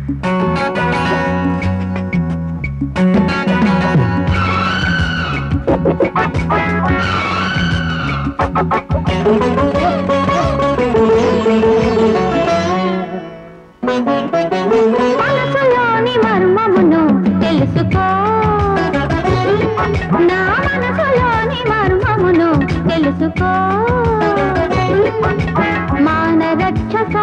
మనసులోని మర్మమును తెలుసుకో నా మనసులోని మర్మమును తెలుసుకో మాన రక్షక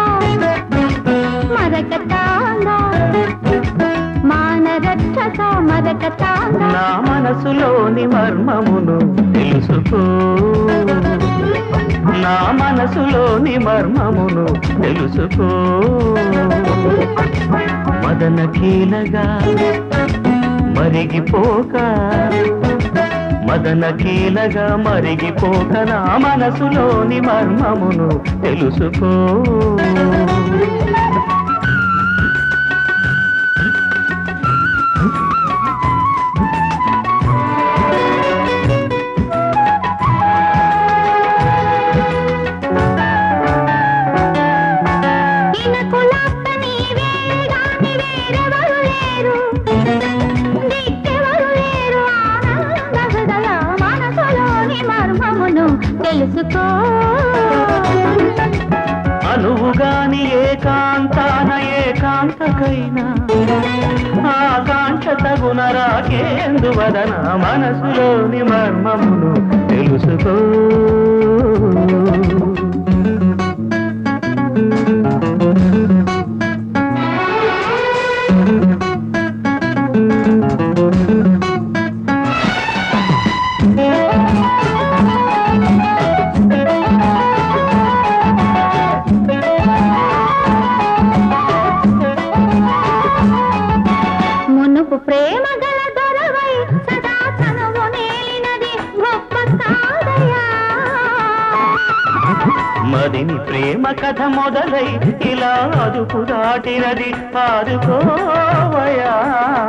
మరకతాంగ మాన రక్షక మరకతాంగ నా మనసులోని మర్మమును తెలుసుకో నా మనసులోని మర్మమును తెలుసుకో మదన కీలగా మరిగిపోక మదన కీలగా మరిగిపోక నా మనసులోని మర్మమును తెలుసుకో ఇనకులప్ప నీవేగాని వేరెవరు లేరు దిక్కెవరు లేరు ఆనంద హృదయ మనసులోని మర్మమును తెలుసుకో అనువుగాని ఏకాంతాన ఏకాంతకైనా ఆకాంక్ష తగున రాకేందువదన మనసులోని మర్మమును తెలుసుకో మునుపు ప్రేమ గల దొరవై సదా చనువు నేలినది గొప్ప కాదయా మదిని ప్రేమ కథ మొదలై ఇలా అదుపు దాటినది ఆదుకోవయా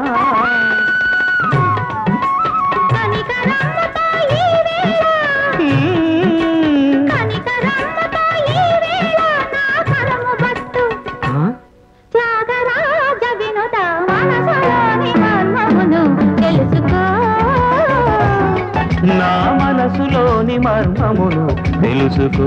కనికరమ్మతో ఈ వేళ కనికరమ్మతో ఈ వేళ నా కరము బట్టు త్యాగరాజ వినుత మనసులోని మర్మమును తెలుసుకో నా మనసులోని మర్మమును తెలుసుకో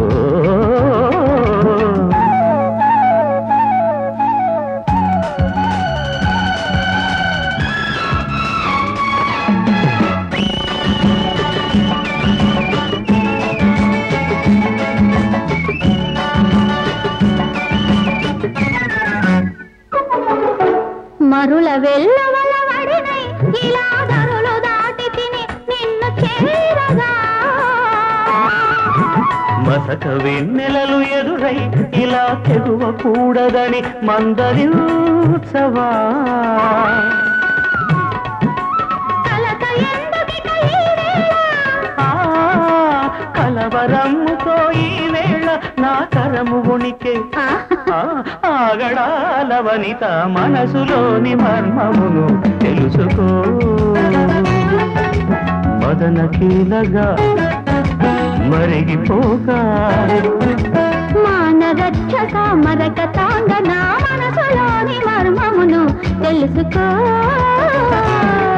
మరుల వెళ్ళవల వడినై ఇలా ధరులు దాటి తిని నిన్ను చేరగా మసక వెన్నెలలు ఎదురై ఇలా తెగువకూడదని మందరించవా కలత ఎందుకిక ఈ వేళ ఆ, కలవరమ్ముతో ఈ వేళ నా కరము ఉనికి ఆగడాల వనిత మనసులోని మర్మమును తెలుసుకో మదన కీలగా మరిగిపోగా మాన రక్షక మరక తాంగ నా మనసులోని మర్మమును తెలుసుకో